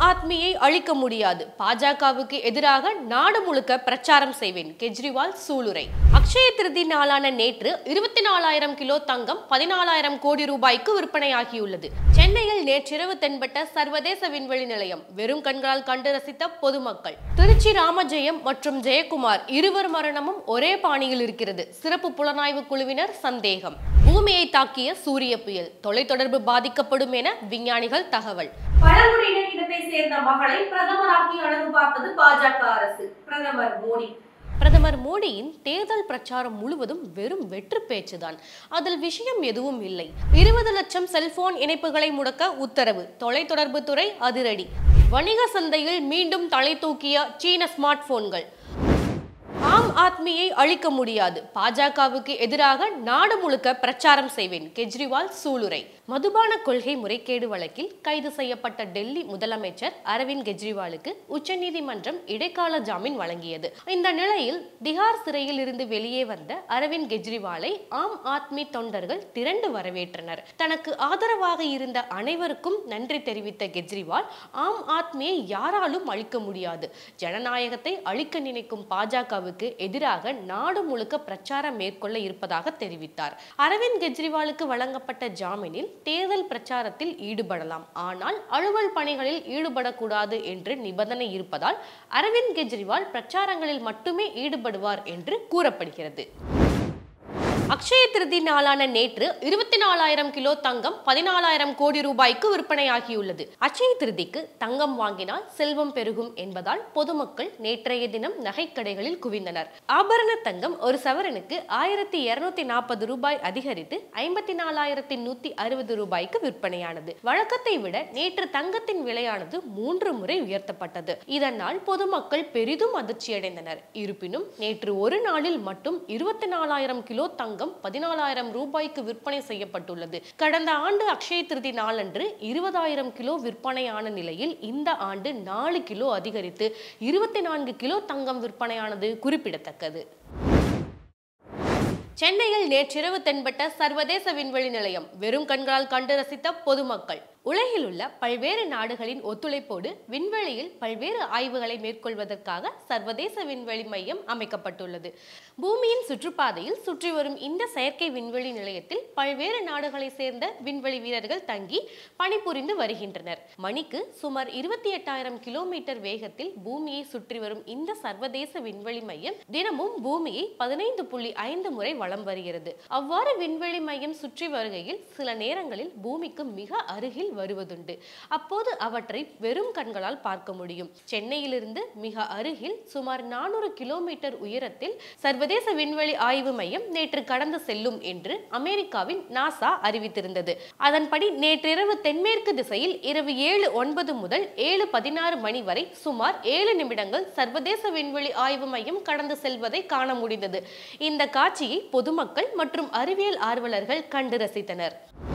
ஆத்மியை அழிக்க முடியாது பாஜகவுக்கு எதிராக நாடு முழுக்க பிரச்சாரம் செய்வேன் கெஜ்ரிவால் சூளுரை அக்ஷய திருதி நாளான நேற்று இருபத்தி நாலாயிரம் கிலோ தங்கம் பதினாலாயிரம் கோடி ரூபாய்க்கு விற்பனையாகியுள்ளது சென்னையில் நேற்றிரவு தென்பட்ட சர்வதேச விண்வெளி நிலையம் வெறும் கண்களால் கண்டு ரசித்த பொதுமக்கள் திருச்சி ராமஜெயம் மற்றும் ஜெயக்குமார் இருவர் மரணமும் ஒரே பாணியில் இருக்கிறது சிறப்பு புலனாய்வு குழுவினர் சந்தேகம் பூமியை தாக்கிய சூரிய புயல் தொலைத்தொடர்பு பாதிக்கப்படும் என விஞ்ஞானிகள் தகவல் பழங்குடியினர் இனத்தை சேர்ந்த மகளை பிரதமராக்கி அழகு பார்த்தது பாஜக அரசு பிரதமர் மோடி பிரதமர் மோடியின் தேர்தல் பிரச்சாரம் முழுவதும் வெறும் வெற்று பேச்சுதான் அதில் விஷயம் எதுவும் இல்லை இருபது லட்சம் செல்போன் இணைப்புகளை முடக்க உத்தரவு தொலைத்தொடர்பு துறை அதிரடி வணிக சந்தையில் மீண்டும் தலை தூக்கிய சீன ஸ்மார்ட் போன்கள் ஆம் ஆத்மியை அழிக்க முடியாது பாஜகவுக்கு எதிராக நாடு முழுக்க பிரச்சாரம் செய்வேன் கெஜ்ரிவால் சூளுரை மதுபான கொள்கை முறைகேடு வழக்கில் கைது செய்யப்பட்ட டெல்லி முதலமைச்சர் அரவிந்த் கெஜ்ரிவாலுக்கு உச்சநீதிமன்றம் இடைக்கால ஜாமீன் வழங்கியது இந்த நிலையில் திகார் சிறையில் இருந்து வெளியே வந்த அரவிந்த் கெஜ்ரிவாலை ஆம் ஆத்மி தொண்டர்கள் திரண்டு வரவேற்றனர் தனக்கு ஆதரவாக இருந்த அனைவருக்கும் நன்றி தெரிவித்த கெஜ்ரிவால் ஆம் ஆத்மியை யாராலும் அழிக்க முடியாது ஜனநாயகத்தை அழிக்க நினைக்கும் பாஜகவுக்கு எதிராக நாடு முழுக்க பிரச்சாரம் மேற்கொள்ள இருப்பதாக தெரிவித்தார் அரவிந்த் கெஜ்ரிவாலுக்கு வழங்கப்பட்ட ஜாமீனில் தேர்தல் பிரச்சாரத்தில் ஈடுபடலாம் ஆனால் அலுவல் பணிகளில் ஈடுபடக்கூடாது என்று நிபந்தனை இருப்பதால் அரவிந்த் கெஜ்ரிவால் பிரச்சாரங்களில் மட்டுமே ஈடுபடுவார் என்று கூறப்படுகிறது அக்ஷய திருதி நாளான நேற்று இருபத்தி நாலாயிரம் கிலோ தங்கம் பதினாலாயிரம் கோடி ரூபாய்க்கு விற்பனையாகியுள்ளது அக்ஷய திருதிக்கு தங்கம் வாங்கினால் செல்வம் பெருகும் என்பதால் பொதுமக்கள் நேற்றைய தினம் நகைக்கடைகளில் குவிந்தனர் ஆபரண தங்கம் ஒரு சவரனுக்கு ஆயிரத்தி இருநூத்தி நாற்பது ரூபாய் அதிகரித்து ஐம்பத்தி நாலாயிரத்தி நூத்தி அறுபது ரூபாய்க்கு விற்பனையானது வழக்கத்தை விட நேற்று தங்கத்தின் விலையானது மூன்று முறை உயர்த்தப்பட்டது இதனால் பொதுமக்கள் பெரிதும் அதிர்ச்சியடைந்தனர் இருப்பினும் நேற்று ஒரு நாளில் மட்டும் இருபத்தி நாலாயிரம் கிலோ தங்கம் பதினாலாயிரம் ரூபாய்க்கு விற்பனை செய்யப்பட்டுள்ளது கடந்த ஆண்டு அக்ஷய திருதி நாளன்று இருபதாயிரம் கிலோ விற்பனையான நிலையில் இந்த ஆண்டு நாலு கிலோ அதிகரித்து இருபத்தி நான்கு கிலோ தங்கம் விற்பனையானது குறிப்பிடத்தக்கது சென்னையில் நேற்றிரவு தென்பட்ட சர்வதேச விண்வெளி நிலையம் வெறும் கண்களால் கண்டு ரசித்த பொதுமக்கள் உலகில் உள்ள பல்வேறு நாடுகளின் ஒத்துழைப்போடு விண்வெளியில் பல்வேறு ஆய்வுகளை மேற்கொள்வதற்காக சர்வதேச விண்வெளி மையம் அமைக்கப்பட்டுள்ளது பூமியின் சுற்றுப்பாதையில் சுற்றி வரும் இந்த செயற்கை விண்வெளி நிலையத்தில் பல்வேறு நாடுகளை சேர்ந்த விண்வெளி வீரர்கள் தங்கி பணிபுரிந்து வருகின்றனர் மணிக்கு சுமார் இருபத்தி எட்டாயிரம் கிலோமீட்டர் வேகத்தில் பூமியை சுற்றி வரும் இந்த சர்வதேச விண்வெளி மையம் தினமும் பூமியை பதினைந்து புள்ளி ஐந்து முறை வலம் வருகிறது அவ்வாறு விண்வெளி மையம் சுற்றி வருகையில் சில நேரங்களில் பூமிக்கு மிக அருகில் வருவதுண்டு அப்போது அவற்றை வெறும் கண்களால் பார்க்க முடியும் சென்னையிலிருந்து மிக அருகில் சுமார் நானூறு கிலோமீட்டர் உயரத்தில் சர்வதேச விண்வெளி ஆய்வு மையம் நேற்று கடந்து செல்லும் என்று அமெரிக்காவின் நாசா அறிவித்திருந்தது அதன்படி நேற்றிரவு தென்மேற்கு திசையில் இரவு ஏழு ஒன்பது முதல் ஏழு பதினாறு மணி வரை சுமார் ஏழு நிமிடங்கள் சர்வதேச விண்வெளி ஆய்வு மையம் கடந்து செல்வதை காண முடிந்தது இந்த காட்சியை பொதுமக்கள் மற்றும் அறிவியல் ஆர்வலர்கள் கண்டு ரசித்தனர்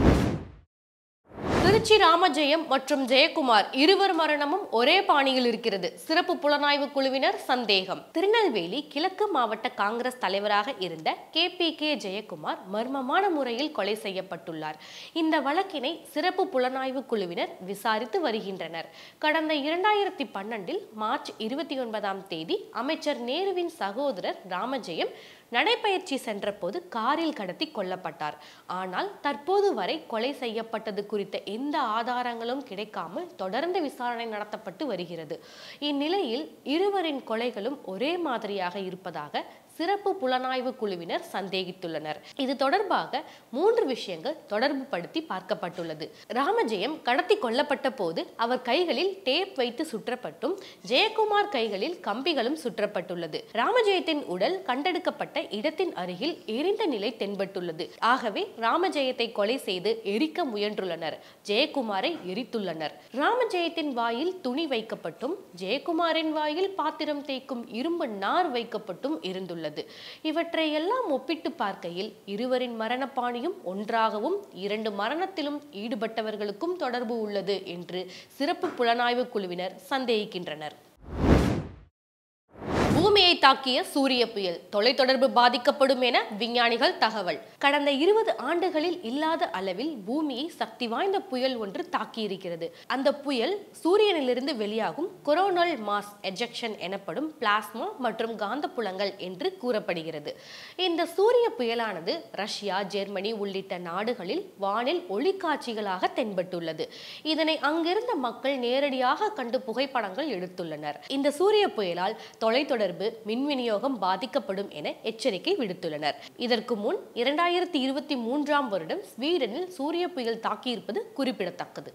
திருச்சி ராமஜெயம் மற்றும் ஜெயக்குமார் இருவர் மரணமும் ஒரே பாணியில் இருக்கிறது சிறப்பு புலனாய்வு குழுவினர் சந்தேகம் திருநெல்வேலி கிழக்கு மாவட்ட காங்கிரஸ் தலைவராக இருந்த கே பி கே ஜெயக்குமார் மர்மமான முறையில் கொலை செய்யப்பட்டுள்ளார் இந்த வழக்கினை சிறப்பு புலனாய்வு குழுவினர் விசாரித்து வருகின்றனர் கடந்த இரண்டாயிரத்தி பன்னெண்டில் மார்ச் இருபத்தி ஒன்பதாம் தேதி அமைச்சர் நேருவின் சகோதரர் ராமஜெயம் நடைபயிற்சி சென்றபோது காரில் கடத்தி கொல்லப்பட்டார் ஆனால் தற்போது வரை கொலை செய்யப்பட்டது குறித்த எந்த ஆதாரங்களும் கிடைக்காமல் தொடர்ந்து விசாரணை நடத்தப்பட்டு வருகிறது இந்நிலையில் இருவரின் கொலைகளும் ஒரே மாதிரியாக இருப்பதாக சிறப்பு புலனாய்வு குழுவினர் சந்தேகித்துள்ளனர் இது தொடர்பாக மூன்று விஷயங்கள் தொடர்பு படுத்தி பார்க்கப்பட்டுள்ளது ராமஜெயம் கடத்தி கொல்லப்பட்ட போது அவர் கைகளில் டேப் வைத்து சுற்றப்பட்டும் ஜெயக்குமார் கைகளில் கம்பிகளும் சுற்றப்பட்டுள்ளது ராமஜெயத்தின் உடல் கண்டெடுக்கப்பட்ட இடத்தின் அருகில் எரிந்த நிலை தென்பட்டுள்ளது ஆகவே ராமஜெயத்தை கொலை செய்து எரிக்க முயன்றுள்ளனர் ஜெயக்குமாரை எரித்துள்ளனர் ராமஜெயத்தின் வாயில் துணி வைக்கப்பட்டும் ஜெயக்குமாரின் வாயில் பாத்திரம் தேய்க்கும் இரும்பு நார் வைக்கப்பட்டும் இருந்துள்ளது இவற்றை எல்லாம் ஒப்பிட்டு பார்க்கையில் இருவரின் மரணப்பாணியும் ஒன்றாகவும் இரண்டு மரணத்திலும் ஈடுபட்டவர்களுக்கும் தொடர்பு உள்ளது என்று சிறப்பு புலனாய்வு குழுவினர் சந்தேகிக்கின்றனர் பூமியை தாக்கிய சூரிய புயல் தொலைத்தொடர்பு பாதிக்கப்படும் என விஞ்ஞானிகள் தகவல் கடந்த இருபது ஆண்டுகளில் இல்லாத அளவில் பூமியை சக்தி வாய்ந்த புயல் ஒன்று தாக்கியிருக்கிறது அந்த புயல் சூரியனிலிருந்து வெளியாகும் கொரோனல் மாஸ் எஜெக்ஷன் எனப்படும் பிளாஸ்மா மற்றும் காந்தப்புலங்கள் என்று கூறப்படுகிறது இந்த சூரிய புயலானது ரஷ்யா ஜெர்மனி உள்ளிட்ட நாடுகளில் வானில் ஒளிக்காட்சிகளாக தென்பட்டுள்ளது இதனை அங்கிருந்த மக்கள் நேரடியாக கண்டு புகைப்படங்கள் எடுத்துள்ளனர் இந்த சூரிய புயலால் தொலைத்தொடர்பு மின் விநியோகம் பாதிக்கப்படும் என எச்சரிக்கை விடுத்துள்ளனர் இதற்கு முன் இரண்டாயிரத்தி இருபத்தி மூன்றாம் வருடம் ஸ்வீடனில் சூரிய புயல் தாக்கியிருப்பது குறிப்பிடத்தக்கது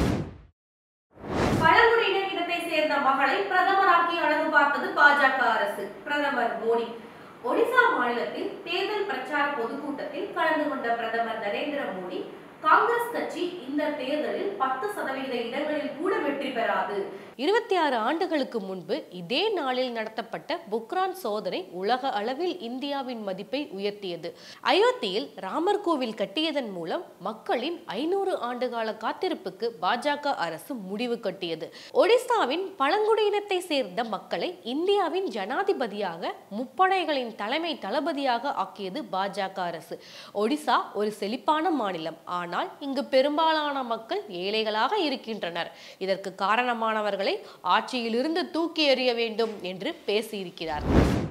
பழங்குடியினர் இனத்தை சேர்ந்த மகளை பிரதமராக்கி அழகு பார்த்தது பாஜக அரசு பிரதமர் மோடி ஒடிசா மாநிலத்தில் தேர்தல் பிரச்சார பொதுக்கூட்டத்தில் கலந்து கொண்ட பிரதமர் நரேந்திர மோடி காங்கிரஸ் கட்சி இந்த தேர்தலில் பத்து சதவீத இடங்களில் கூட வெற்றி பெறாது இருபத்தி ஆறு ஆண்டுகளுக்கு முன்பு இதே நாளில் நடத்தப்பட்ட புக்ரான் சோதனை உலக அளவில் இந்தியாவின் மதிப்பை உயர்த்தியது அயோத்தியில் ராமர் கோவில் கட்டியதன் மூலம் மக்களின் ஐநூறு ஆண்டுகால காத்திருப்புக்கு பாஜக அரசு முடிவு கட்டியது ஒடிசாவின் பழங்குடியினத்தை சேர்ந்த மக்களை இந்தியாவின் ஜனாதிபதியாக முப்படைகளின் தலைமை தளபதியாக ஆக்கியது பாஜக அரசு ஒடிசா ஒரு செழிப்பான மாநிலம் ஆனால் இங்கு பெரும்பாலான மக்கள் ஏழைகளாக இருக்கின்றனர் இதற்கு காரணமானவர்களை ஆட்சியிலிருந்து தூக்கி எறிய வேண்டும் என்று பேசியிருக்கிறார்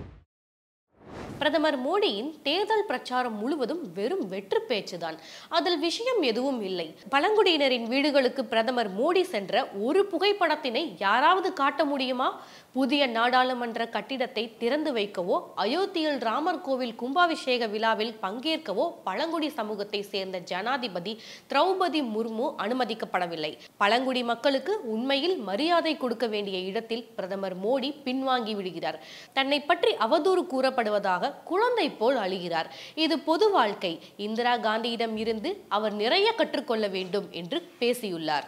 பிரதமர் மோடியின் தேர்தல் பிரச்சாரம் முழுவதும் வெறும் வெற்று பேச்சுதான் அதில் விஷயம் எதுவும் இல்லை பழங்குடியினரின் வீடுகளுக்கு பிரதமர் மோடி சென்ற ஒரு புகைப்படத்தினை யாராவது காட்ட முடியுமா புதிய நாடாளுமன்ற கட்டிடத்தை திறந்து வைக்கவோ அயோத்தியில் ராமர் கோவில் கும்பாபிஷேக விழாவில் பங்கேற்கவோ பழங்குடி சமூகத்தை சேர்ந்த ஜனாதிபதி திரௌபதி முர்மு அனுமதிக்கப்படவில்லை பழங்குடி மக்களுக்கு உண்மையில் மரியாதை கொடுக்க வேண்டிய இடத்தில் பிரதமர் மோடி பின்வாங்கி விடுகிறார் தன்னை பற்றி அவதூறு கூறப்படுவதாக குழந்தை போல் அழுகிறார் இது பொது வாழ்க்கை இந்திரா காந்தியிடம் இருந்து அவர் நிறைய கற்றுக்கொள்ள வேண்டும் என்று பேசியுள்ளார்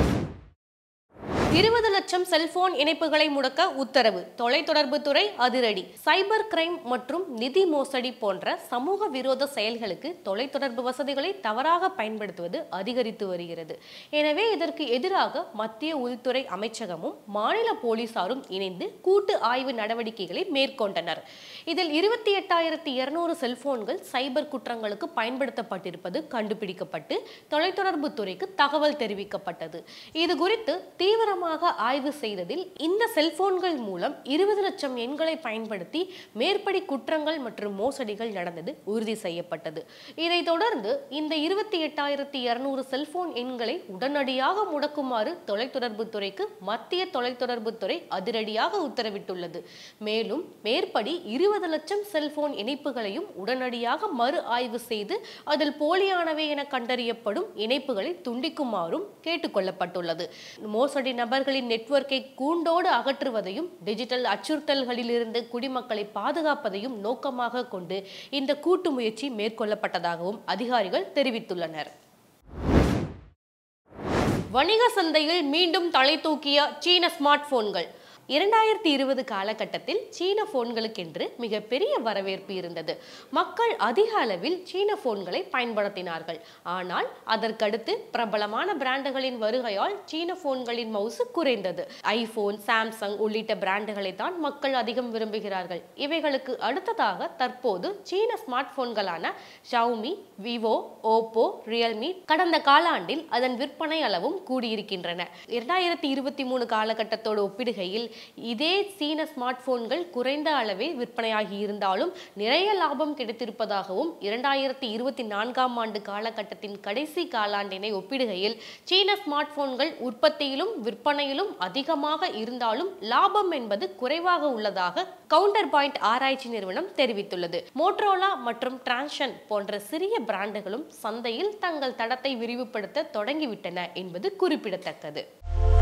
இருபது லட்சம் செல்போன் இணைப்புகளை முடக்க உத்தரவு தொலைத்தொடர்பு துறை அதிரடி சைபர் கிரைம் மற்றும் நிதி மோசடி போன்ற சமூக விரோத செயல்களுக்கு தொலைத்தொடர்பு வசதிகளை தவறாக பயன்படுத்துவது அதிகரித்து வருகிறது எனவே இதற்கு எதிராக மத்திய உள்துறை அமைச்சகமும் மாநில போலீசாரும் இணைந்து கூட்டு ஆய்வு நடவடிக்கைகளை மேற்கொண்டனர் இதில் இருபத்தி எட்டாயிரத்தி இருநூறு செல்போன்கள் சைபர் குற்றங்களுக்கு பயன்படுத்தப்பட்டிருப்பது கண்டுபிடிக்கப்பட்டு தொலைத்தொடர்பு துறைக்கு தகவல் தெரிவிக்கப்பட்டது இது குறித்து தீவிரமாக ஆய்வு செய்ததில் இந்த செல்போன்கள் மூலம் இருபது லட்சம் எண்களை பயன்படுத்தி மேற்படி குற்றங்கள் மற்றும் மோசடிகள் நடந்தது உறுதி செய்யப்பட்டது இதைத் தொடர்ந்து இந்த இருபத்தி எட்டாயிரத்தி இருநூறு செல்போன் எண்களை உடனடியாக முடக்குமாறு தொலைத்தொடர்பு துறைக்கு மத்திய தொலைத்தொடர்பு துறை அதிரடியாக உத்தரவிட்டுள்ளது மேலும் மேற்படி இருபது லட்சம் செல்போன் இணைப்புகளையும் உடனடியாக மறு ஆய்வு செய்து அதில் போலியானவை என கண்டறியப்படும் இணைப்புகளை துண்டிக்குமாறும் கேட்டுக்கொள்ளப்பட்டுள்ளது மோசடி நபர்களின் நெட்வொர்க்கை கூண்டோடு அகற்றுவதையும் டிஜிட்டல் அச்சுறுத்தல்களிலிருந்து குடிமக்களை பாதுகாப்பதையும் நோக்கமாக கொண்டு இந்த கூட்டு முயற்சி மேற்கொள்ளப்பட்டதாகவும் அதிகாரிகள் தெரிவித்துள்ளனர் வணிக சந்தையில் மீண்டும் தலை தூக்கிய சீன ஸ்மார்ட் போன்கள் இரண்டாயிரத்தி இருபது காலகட்டத்தில் சீன போன்களுக்கென்று மிகப்பெரிய வரவேற்பு இருந்தது மக்கள் அதிக அளவில் சீன போன்களை பயன்படுத்தினார்கள் ஆனால் அதற்கடுத்து பிரபலமான பிராண்டுகளின் வருகையால் சீன போன்களின் மவுசு குறைந்தது ஐபோன் சாம்சங் உள்ளிட்ட பிராண்டுகளை தான் மக்கள் அதிகம் விரும்புகிறார்கள் இவைகளுக்கு அடுத்ததாக தற்போது சீன ஸ்மார்ட் போன்களான ஷவுமி விவோ ஓப்போ ரியல்மி கடந்த காலாண்டில் அதன் விற்பனை அளவும் கூடியிருக்கின்றன இரண்டாயிரத்தி இருபத்தி மூணு காலகட்டத்தோடு ஒப்பிடுகையில் இதே சீன ஸ்மார்ட் போன்கள் குறைந்த அளவே விற்பனையாகி இருந்தாலும் நிறைய லாபம் கிடைத்திருப்பதாகவும் இரண்டாயிரத்தி இருபத்தி நான்காம் ஆண்டு காலகட்டத்தின் கடைசி காலாண்டினை ஒப்பிடுகையில் சீன ஸ்மார்ட் போன்கள் உற்பத்தியிலும் விற்பனையிலும் அதிகமாக இருந்தாலும் லாபம் என்பது குறைவாக உள்ளதாக கவுண்டர் பாயிண்ட் ஆராய்ச்சி நிறுவனம் தெரிவித்துள்ளது மோட்ரோலா மற்றும் டிரான்ஷன் போன்ற சிறிய பிராண்டுகளும் சந்தையில் தங்கள் தடத்தை விரிவுபடுத்த தொடங்கிவிட்டன என்பது குறிப்பிடத்தக்கது